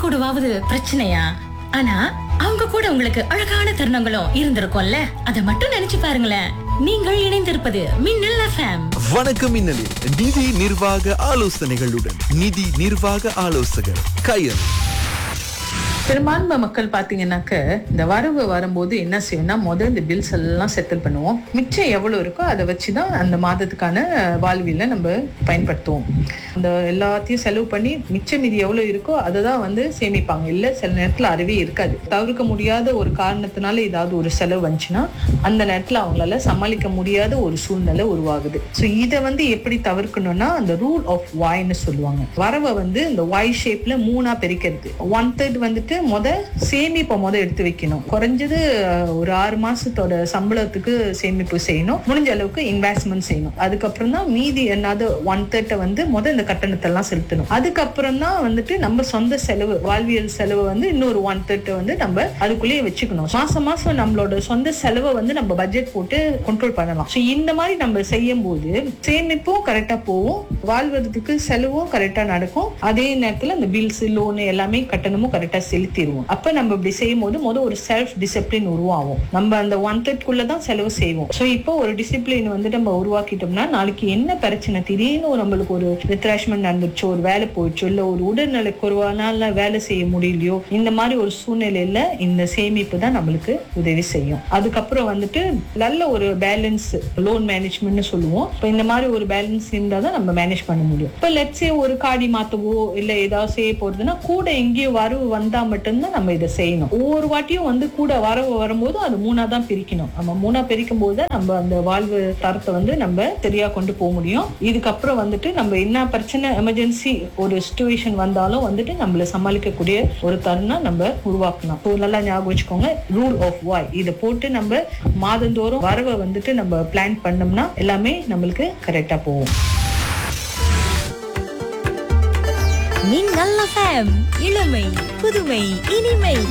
கூடவாவது பிரச்சனையா ஆனா அவங்க கூட உங்களுக்கு அழகான தருணங்களும் இருந்திருக்கும்ல அதை மட்டும் நினைச்சு பாருங்களேன் நீங்கள் இணைந்திருப்பது மின்னல் எஃப்எம் வணக்கம் மின்னலில் நிதி நிர்வாக ஆலோசனைகளுடன் நிதி நிர்வாக ஆலோசகர் கயல் பெரும்பான்மை மக்கள் பாத்தீங்கன்னாக்க இந்த வரவு வரும்போது என்ன செய்யணும்னா முதல் இந்த பில்ஸ் எல்லாம் செட்டில் பண்ணுவோம் மிச்சம் எவ்வளவு இருக்கோ அதை வச்சுதான் அந்த மாதத்துக்கான வாழ்வியல நம்ம பயன்படுத்துவோம் இந்த எல்லாத்தையும் செலவு பண்ணி மிச்சம் மீதி எவ்வளவு இருக்கோ அதை தான் வந்து சேமிப்பாங்க இல்ல சில நேரத்துல அறிவே இருக்காது தவிர்க்க முடியாத ஒரு காரணத்தினால ஏதாவது ஒரு செலவு வந்துச்சுன்னா அந்த நேரத்துல அவங்களால சமாளிக்க முடியாத ஒரு சூழ்நிலை உருவாகுது ஸோ இதை வந்து எப்படி தவிர்க்கணும்னா அந்த ரூல் ஆஃப் வாய்னு சொல்லுவாங்க வரவை வந்து இந்த வாய் ஷேப்ல மூணா பிரிக்கிறது ஒன் தேர்ட் வந்துட்டு முத சேமிப்பை முத எடுத்து வைக்கணும் குறைஞ்சது அஹ், ஒரு ஆறு மாசத்தோட சம்பளத்துக்கு சேமிப்பு செய்யணும் முடிஞ்ச அளவுக்கு இன்வெஸ்ட்மெண்ட் செய்யணும் அதுக்கப்புறம் தான் மீதி என்னது ஒன் தேர்ட்டை வந்து முத இந்த கட்டணத்தை எல்லாம் செலுத்தணும் அதுக்கப்புறம் தான் வந்துட்டு நம்ம சொந்த செலவு வாழ்வியல் செலவு வந்து இன்னொரு ஒன் தேர்ட்டை வந்து நம்ம அதுக்குள்ளேயே வச்சுக்கணும் மாசம் மாசம் நம்மளோட சொந்த செலவை வந்து நம்ம பட்ஜெட் போட்டு கண்ட்ரோல் பண்ணலாம் ஸோ இந்த மாதிரி நம்ம செய்யும் போது சேமிப்பும் கரெக்டா போகும் வாழ்வதற்கு செலவும் கரெக்டா நடக்கும் அதே நேரத்துல அந்த பில்ஸ் லோன் எல்லாமே கட்டணமும் கரெக்டா செலுத்திடுவோம் அப்ப நம்ம இப்படி செய்யும் போது முதல் ஒரு செல்ஃப் டிசிப்ளின் உருவாகும் நம்ம அந்த ஒன் தேர்ட்குள்ள தான் செலவு செய்வோம் ஸோ இப்போ ஒரு டிசிப்ளின் வந்து நம்ம உருவாக்கிட்டோம்னா நாளைக்கு என்ன பிரச்சனை திடீர்னு நம்மளுக்கு ஒரு ரித்ராஷ்மெண்ட் நடந்துச்சோ ஒரு வேலை போயிடுச்சோ இல்ல ஒரு உடல்நல குறைவானால வேலை செய்ய முடியலையோ இந்த மாதிரி ஒரு சூழ்நிலையில இந்த சேமிப்பு தான் நம்மளுக்கு உதவி செய்யும் அதுக்கப்புறம் வந்துட்டு நல்ல ஒரு பேலன்ஸ் லோன் மேனேஜ்மெண்ட்னு சொல்லுவோம் இப்போ இந்த மாதிரி ஒரு பேலன்ஸ் இருந்தால் தான் நம்ம மேனேஜ் பண்ண முடியும் இப்போ லெட்ஸே ஒரு காடி மாத்தவோ இல்ல ஏதாவது செய்ய போறதுன்னா கூட எங்கேயோ வரவு வந்தா மட்டும்தான் நம்ம இதை செய்யணும் ஒவ்வொரு வாட்டியும் வந்து கூட வரவு வரும்போது அது மூணா தான் பிரிக்கணும் நம்ம மூணா பிரிக்கும் போது தான் நம்ம அந்த வாழ்வு தரத்தை வந்து நம்ம சரியா கொண்டு போக முடியும் இதுக்கப்புறம் வந்துட்டு நம்ம என்ன பிரச்சனை எமர்ஜென்சி ஒரு சுச்சுவேஷன் வந்தாலும் வந்துட்டு நம்மள சமாளிக்கக்கூடிய ஒரு தருணம் நம்ம உருவாக்கணும் ஸோ நல்லா ஞாபகம் வச்சுக்கோங்க ரூல் ஆஃப் வாய் இதை போட்டு நம்ம மாதந்தோறும் வரவை வந்துட்டு நம்ம பிளான் பண்ணோம்னா எல்லாமே நம்மளுக்கு கரெக்டா போகும் மின்னல் எஃப்எம் இளமை புதுமை இனிமை